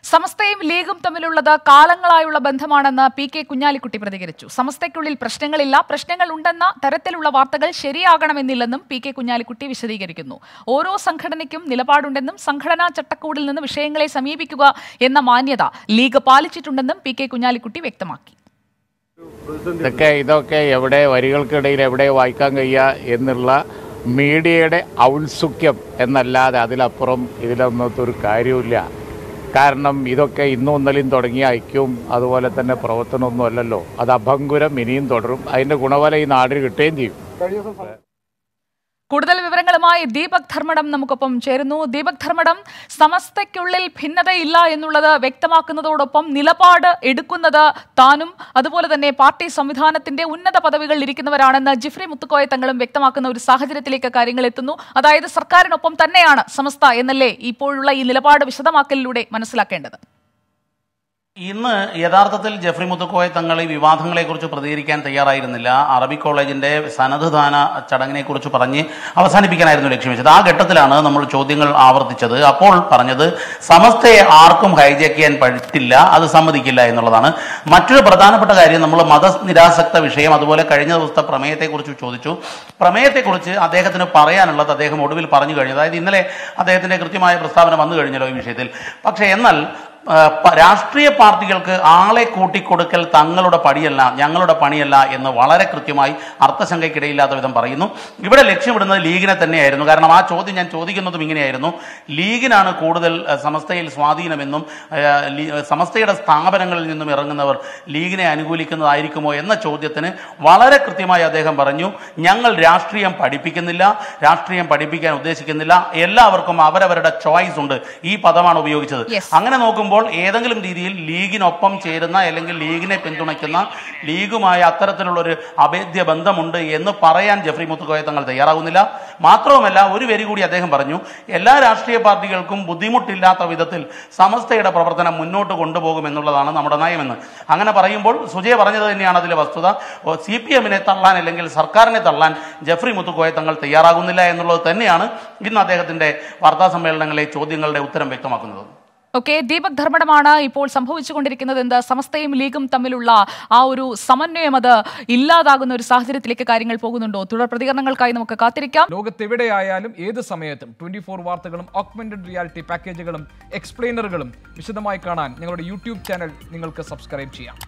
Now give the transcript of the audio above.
സമസ്തയും ലീഗും തമ്മിലുള്ളത് കാലങ്ങളായുള്ള ബന്ധമാണെന്ന് പി കെ കുഞ്ഞാലിക്കുട്ടി പ്രതികരിച്ചു സമസ്തയ്ക്കുള്ളിൽ പ്രശ്നങ്ങളില്ല പ്രശ്നങ്ങൾ ഉണ്ടെന്ന തരത്തിലുള്ള വാർത്തകൾ ശരിയാകണമെന്നില്ലെന്നും പി കെ കുഞ്ഞാലിക്കുട്ടി വിശദീകരിക്കുന്നു ഓരോ സംഘടനയ്ക്കും നിലപാടുണ്ടെന്നും സംഘടനാ ചട്ടക്കൂടിൽ നിന്ന് വിഷയങ്ങളെ സമീപിക്കുക എന്ന മാന്യത ലീഗ് പാലിച്ചിട്ടുണ്ടെന്നും പി കെ കുഞ്ഞാലിക്കുട്ടി വ്യക്തമാക്കി ഇതൊക്കെ ഇതൊക്കെ എവിടെ വരികൾക്കിടയിൽ എവിടെ വായിക്കാൻ കഴിയുക എന്നുള്ള മീഡിയയുടെ ഔത്സുക്യം എന്നല്ലാതെ അതിലപ്പുറം ഇതിലൊന്നും ഒരു കാര്യമില്ല കാരണം ഇതൊക്കെ ഇന്നും ഇന്നലെയും തുടങ്ങിയ ഐക്യവും അതുപോലെ തന്നെ പ്രവർത്തനമൊന്നും അല്ലല്ലോ അത് അഭംഗുരം ഇനിയും തുടരും അതിൻ്റെ ഗുണഫലം ഈ നാടിന് കിട്ടുകയും ചെയ്യും കൂടുതൽ വിവരങ്ങളുമായി ദീപക് ധർമ്മടം നമുക്കൊപ്പം ചേരുന്നു ദീപക് ധർമ്മടം സമസ്തയ്ക്കുള്ളിൽ ഭിന്നതയില്ല എന്നുള്ളത് വ്യക്തമാക്കുന്നതോടൊപ്പം നിലപാട് എടുക്കുന്നത് താനും അതുപോലെ തന്നെ പാർട്ടി സംവിധാനത്തിന്റെ ഉന്നത പദവികളിൽ ഇരിക്കുന്നവരാണെന്ന് ജിഫ്രി മുത്തുക്കോയ തങ്ങളും വ്യക്തമാക്കുന്ന ഒരു സാഹചര്യത്തിലേക്ക് കാര്യങ്ങൾ എത്തുന്നു അതായത് സർക്കാരിനൊപ്പം തന്നെയാണ് സമസ്ത എന്നല്ലേ ഇപ്പോഴുള്ള ഈ നിലപാട് വിശദമാക്കലിലൂടെ മനസ്സിലാക്കേണ്ടത് ഇന്ന് യഥാർത്ഥത്തിൽ ജെഫ്രി മുത്തുക്കോയ തങ്ങൾ ഈ വിവാദങ്ങളെക്കുറിച്ച് പ്രതികരിക്കാൻ തയ്യാറായിരുന്നില്ല അറബിക് കോളേജിന്റെ സനദ്ദാന ചടങ്ങിനെ കുറിച്ച് പറഞ്ഞ് അവസാനിപ്പിക്കാനായിരുന്നു ലക്ഷ്യം വെച്ചത് ആ ഘട്ടത്തിലാണ് നമ്മൾ ചോദ്യങ്ങൾ ആവർത്തിച്ചത് അപ്പോൾ പറഞ്ഞത് സമസ്തയെ ആർക്കും ഹൈജാക്ക് ചെയ്യാൻ പറ്റില്ല അത് സമ്മതിക്കില്ല എന്നുള്ളതാണ് മറ്റൊരു പ്രധാനപ്പെട്ട കാര്യം നമ്മൾ മതനിരാസക്ത വിഷയം അതുപോലെ കഴിഞ്ഞ ദിവസത്തെ പ്രമേയത്തെക്കുറിച്ച് ചോദിച്ചു പ്രമേയത്തെക്കുറിച്ച് അദ്ദേഹത്തിന് പറയാനുള്ളത് അദ്ദേഹം ഒടുവിൽ പറഞ്ഞു കഴിഞ്ഞു അതായത് ഇന്നലെ അദ്ദേഹത്തിന്റെ കൃത്യമായ പ്രസ്താവന വന്നു കഴിഞ്ഞല്ലോ ഈ വിഷയത്തിൽ പക്ഷേ എന്നാൽ ആ, പ- രാഷ്ട്രീയ പാർട്ടികൾക്ക് ആളെ കൂട്ടിക്കൊടുക്കൽ തങ്ങളുടെ പണിയല്ല ഞങ്ങളുടെ പണിയല്ല എന്ന് വളരെ കൃത്യമായി അർത്ഥശങ്കയ്ക്കിടയില്ലാത്ത വിധം പറയുന്നു ഇവിടെ ലക്ഷ്യമിടുന്നത് ലീഗിനെ തന്നെയായിരുന്നു കാരണം ആ ചോദ്യം ഞാൻ ചോദിക്കുന്നതും ഇങ്ങനെയായിരുന്നു ലീഗിനാണ് കൂടുതൽ ആ, സമസ്തയിൽ സ്വാധീനമെന്നും ആ, ലീ- സമസ്തയുടെ സ്ഥാപനങ്ങളിൽ നിന്നും ഇറങ്ങുന്നവർ ലീഗിനെ അനുകൂലിക്കുന്നതായിരിക്കുമോ എന്ന ചോദ്യത്തിന് വളരെ കൃത്യമായി അദ്ദേഹം പറഞ്ഞു ഞങ്ങൾ രാഷ്ട്രീയം പഠിപ്പിക്കുന്നില്ല രാഷ്ട്രീയം പഠിപ്പിക്കാൻ ഉദ്ദേശിക്കുന്നില്ല എല്ലാവർക്കും അവരവരുടെ ചോയ്സ് ഉണ്ട് ഈ പദമാണ് ഉപയോഗിച്ചത് Yes. അങ്ങനെ നോക്കുമ്പോൾ ഏതെങ്കിലും രീതിയിൽ ലീഗിനൊപ്പം ചേരുന്ന അല്ലെങ്കിൽ ലീഗിനെ പിന്തുണയ്ക്കുന്ന ലീഗുമായി അത്തരത്തിലുള്ള ഒരു അഭേദ്യ ബന്ധമുണ്ട് എന്ന് പറയാൻ ജെഫ്രി മുത്തുക്കോയ തങ്ങൾ തയ്യാറാകുന്നില്ല മാത്രവുമല്ല ഒരു വരി കൂടി അദ്ദേഹം പറഞ്ഞു എല്ലാ രാഷ്ട്രീയ പാർട്ടികൾക്കും ബുദ്ധിമുട്ടില്ലാത്ത വിധത്തിൽ സമസ്തയുടെ പ്രവർത്തനം മുന്നോട്ട് കൊണ്ടുപോകും എന്നുള്ളതാണ് നമ്മുടെ നയമെന്ന് അങ്ങനെ പറയുമ്പോൾ സുജയ പറഞ്ഞത് തന്നെയാണ് അതിലെ വസ്തുത സി പി എമ്മിനെ തള്ളാൻ അല്ലെങ്കിൽ സർക്കാരിനെ തള്ളാൻ ജെഫ്രി മുത്തുക്കോയ തങ്ങൾ തയ്യാറാകുന്നില്ല എന്നുള്ളത് തന്നെയാണ് ഇന്ന് അദ്ദേഹത്തിന്റെ വാർത്താ സമ്മേളനങ്ങളിലെ ചോദ്യങ്ങളുടെ ഉത്തരം വ്യക്തമാക്കുന്നത് ഓക്കെ ദീപക് ധർമ്മടമാണ് ഇപ്പോൾ സംഭവിച്ചുകൊണ്ടിരിക്കുന്നത് എന്ത് സമസ്തയും ലീഗും തമ്മിലുള്ള ആ ഒരു സമന്വയം അത് ഇല്ലാതാകുന്ന ഒരു സാഹചര്യത്തിലേക്ക് കാര്യങ്ങൾ പോകുന്നുണ്ടോ തുടർ പ്രതികരണങ്ങൾക്കായി നമുക്ക് കാത്തിരിക്കാം ലോകത്തെവിടെയായാലും ഏത് സമയത്തും ട്വന്റി ഫോർ വാർത്തകളും ഓഗ്മെന്റഡ് റിയാലിറ്റി പാക്കേജുകളും എക്സ്പ്ലെയിനറുകളും വിശദമായി കാണാൻ ഞങ്ങളുടെ യൂട്യൂബ് ചാനൽ നിങ്ങൾക്ക് സബ്സ്ക്രൈബ് ചെയ്യാം